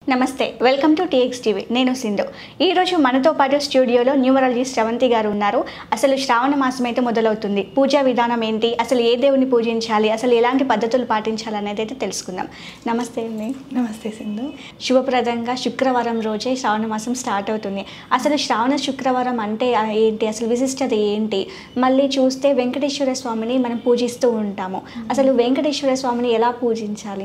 నమస్తే welcome to TX TV నేను సింధు ఈరోజు మనతో పాటు స్టూడియోలో న్యూమరాలజిస్ట్ శ్రవంతి గారు ఉన్నారు అసలు శ్రావణ మాసం అయితే మొదలవుతుంది పూజా విధానం ఏంటి అసలు ఏ దేవుని పూజించాలి అసలు ఎలాంటి పద్ధతులు పాటించాలి అనేది అయితే తెలుసుకుందాం నమస్తే అండి నమస్తే సింధు శుభప్రదంగా శుక్రవారం రోజే శ్రావణ మాసం స్టార్ట్ అవుతుంది అసలు శ్రావణ శుక్రవారం అంటే ఆ ఏంటి అసలు విశిష్టత ఏంటి మళ్ళీ చూస్తే వెంకటేశ్వర స్వామిని మనం పూజిస్తూ ఉంటాము అసలు వెంకటేశ్వర స్వామిని ఎలా పూజించాలి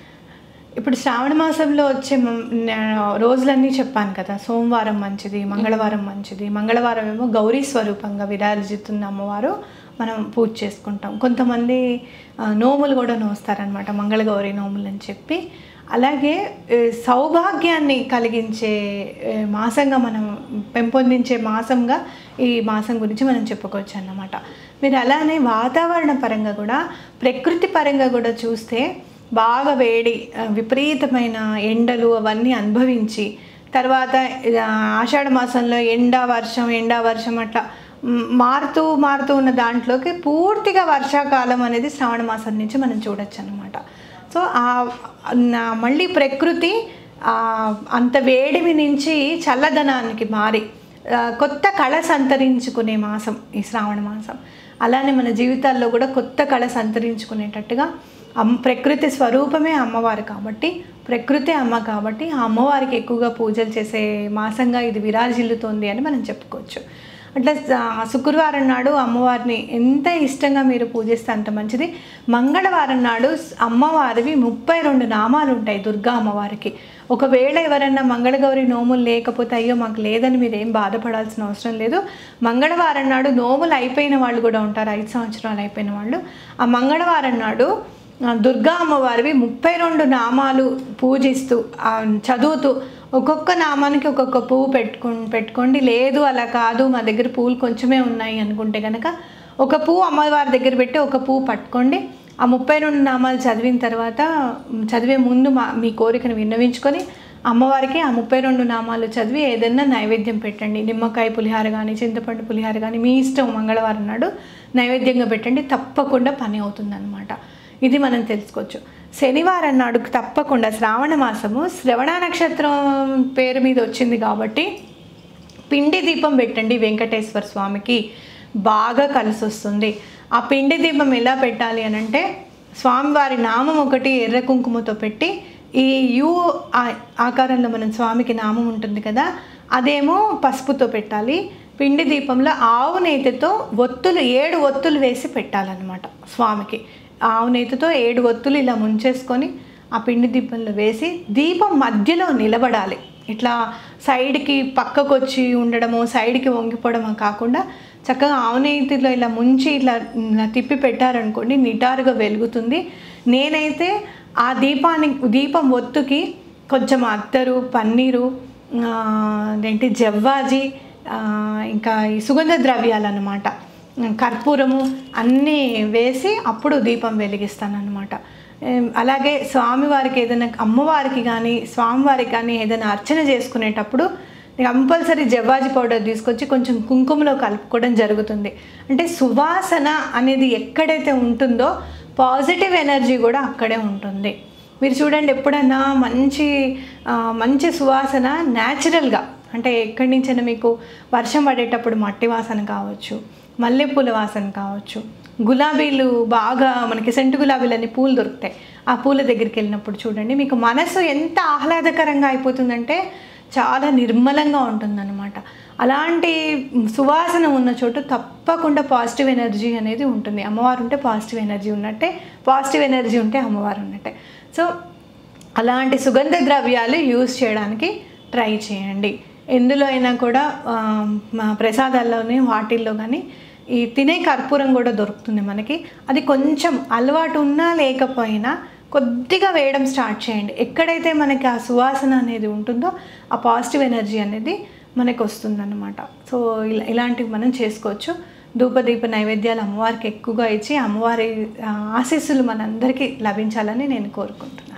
ఇప్పుడు శ్రావణ మాసంలో వచ్చే మ- న- రోజులన్నీ చెప్పాను కదా సోమవారం మంచిది మంగళవారం మంచిది మంగళవారం ఏమో గౌరీ స్వరూపంగా విరాజిస్తున్న అమ్మవారు మనం పూజ చేసుకుంటాం కొంతమంది ఆ, నోములు కూడా నోస్తారనమాట మంగళగౌరి నోములు అని చెప్పి అలాగే ఏ, సౌభాగ్యాన్ని కలిగించే ఏ, మాసంగా మనం పెంపొందించే మాసంగా ఈ మాసం గురించి మనం చెప్పుకోవచ్చు అన్నమాట మీరు అలానే వాతావరణ పరంగా కూడా ప్రకృతి పరంగా కూడా చూస్తే బాగా వేడి ఆ, విపరీతమైన ఎండలు అవన్నీ అనుభవించి తర్వాత ఆ, ఆషాఢ మాసంలో ఎండ వర్షం ఎండ వర్షం అట్లా మ్, మారుతూ మారుతూ ఉన్న దాంట్లోకి పూర్తిగా వర్షాకాలం అనేది శ్రావణ మాసం నుంచి మనం చూడొచ్చు అనమాట సో ఆ నా- మళ్ళీ ప్రకృతి ఆ, అంత వేడిమి నుంచి చల్లదనానికి మారి ఆ, కొత్త కళ సంతరించుకునే మాసం ఈ శ్రావణ మాసం అలానే మన జీవితాల్లో కూడా కొత్త కళ సంతరించుకునేటట్టుగా అమ్ ప్రకృతి స్వరూపమే అమ్మవారు కాబట్టి ప్రకృతి అమ్మ కాబట్టి ఆ అమ్మవారికి ఎక్కువగా పూజలు చేసే మాసంగా ఇది విరాజిల్లుతోంది అని మనం చెప్పుకోవచ్చు అట్లా ఆ, శుక్రవారం నాడు అమ్మవారిని ఎంత ఇష్టంగా మీరు పూజిస్తే అంత మంచిది మంగళవారం నాడు స్- అమ్మవారివి ముప్పై రెండు నామాలు ఉంటాయి దుర్గా అమ్మవారికి ఒకవేళ ఎవరైనా మంగళగౌరి నోములు లేకపోతే అయ్యో మాకు లేదని మీరు ఏం బాధపడాల్సిన అవసరం లేదు మంగళవారం నాడు నోములు అయిపోయిన వాళ్ళు కూడా ఉంటారు ఐదు సంవత్సరాలు అయిపోయిన వాళ్ళు ఆ మంగళవారం నాడు ఆ, దుర్గా అమ్మవారివి ముప్పై రెండు నామాలు పూజిస్తూ ఆ, చదువుతూ ఒక్కొక్క నామానికి ఒక్కొక్క పువ్వు పెట్టుకు పెట్టుకోండి లేదు అలా కాదు మా దగ్గర పువ్వులు కొంచెమే ఉన్నాయి అనుకుంటే కనుక ఒక పువ్వు అమ్మవారి దగ్గర పెట్టి ఒక పువ్వు పట్టుకోండి ఆ ముప్పై రెండు నామాలు చదివిన తర్వాత మ్, చదివే ముందు మా మీ కోరికను విన్నవించుకొని అమ్మవారికి ఆ ముప్పై రెండు నామాలు చదివి ఏదైనా నైవేద్యం పెట్టండి నిమ్మకాయ పులిహార కానీ చింతపండు పులిహార కానీ మీ ఇష్టం మంగళవారం నాడు నైవేద్యంగా పెట్టండి తప్పకుండా పని అవుతుందన్నమాట ఇది మనం తెలుసుకోవచ్చు శనివారం నాడు తప్పకుండా శ్రావణ మాసము శ్రవణ నక్షత్రం పేరు మీద వచ్చింది కాబట్టి పిండి దీపం పెట్టండి వెంకటేశ్వర స్వామికి బాగా కలిసి వస్తుంది ఆ పిండి దీపం ఎలా పెట్టాలి అని అంటే స్వామివారి నామం ఒకటి ఎర్ర కుంకుమతో పెట్టి ఈ యు ఆ- ఆకారంలో మనం స్వామికి నామం ఉంటుంది కదా అదేమో పసుపుతో పెట్టాలి పిండి దీపంలో ఆవు నేతితో ఒత్తులు ఏడు ఒత్తులు వేసి పెట్టాలన్నమాట స్వామికి ఆవు నేతితో ఏడు ఒత్తులు ఇలా ముంచేసుకొని ఆ పిండి దీపంలో వేసి దీపం మధ్యలో నిలబడాలి ఇట్లా సైడ్కి పక్కకు వచ్చి ఉండడము సైడ్కి వంగిపోవడము కాకుండా చక్కగా ఆవునేతిలో ఇలా ముంచి ఇట్లా ఇలా తిప్పి పెట్టారనుకోండి నిటారుగా వెలుగుతుంది నేనైతే ఆ దీపానికి దీపం ఒత్తుకి కొంచెం అత్తరు పన్నీరు ఆ, అదేంటి జవ్వాజి ఆ, ఇంకా ఈ సుగంధ ద్రవ్యాలు అన్నమాట కర్పూరము అన్నీ వేసి అప్పుడు దీపం వెలిగిస్తాను అనమాట అలాగే స్వామివారికి ఏదైనా అమ్మవారికి కానీ స్వామివారికి కానీ ఏదైనా అర్చన చేసుకునేటప్పుడు కంపల్సరీ జవ్వాజి పౌడర్ తీసుకొచ్చి కొంచెం కుంకుమలో కలుపుకోవడం జరుగుతుంది అంటే సువాసన అనేది ఎక్కడైతే ఉంటుందో పాజిటివ్ ఎనర్జీ కూడా అక్కడే ఉంటుంది మీరు చూడండి ఎప్పుడైనా మంచి ఆ, మంచి సువాసన న్యాచురల్గా అంటే ఎక్కడి నుంచైనా మీకు వర్షం పడేటప్పుడు మట్టి వాసన కావచ్చు మల్లెపూల వాసన కావచ్చు గులాబీలు బాగా మనకి సెంటు గులాబీలని పూలు దొరుకుతాయి ఆ పూల దగ్గరికి వెళ్ళినప్పుడు చూడండి మీకు మనసు ఎంత ఆహ్లాదకరంగా అయిపోతుందంటే చాలా నిర్మలంగా ఉంటుందన్నమాట అలాంటి సువాసన ఉన్న చోటు తప్పకుండా పాజిటివ్ ఎనర్జీ అనేది ఉంటుంది అమ్మవారు ఉంటే పాజిటివ్ ఎనర్జీ ఉన్నట్టే పాజిటివ్ ఎనర్జీ ఉంటే అమ్మవారు ఉన్నట్టే సో అలాంటి సుగంధ ద్రవ్యాలు యూజ్ చేయడానికి ట్రై చేయండి ఎందులో అయినా కూడా ఆ, మా ప్రసాదాల్లోనే వాటిల్లో కానీ ఈ తినే కర్పూరం కూడా దొరుకుతుంది మనకి అది కొంచెం అలవాటు ఉన్నా లేకపోయినా కొద్దిగా వేయడం స్టార్ట్ చేయండి ఎక్కడైతే మనకి ఆ సువాసన అనేది ఉంటుందో ఆ పాజిటివ్ ఎనర్జీ అనేది మనకు వస్తుందన్నమాట సో ఇలా ఇలాంటివి మనం చేసుకోవచ్చు ధూపదీప నైవేద్యాలు అమ్మవారికి ఎక్కువగా ఇచ్చి అమ్మవారి ఆ, ఆశీస్సులు మనందరికీ లభించాలని నేను కోరుకుంటున్నాను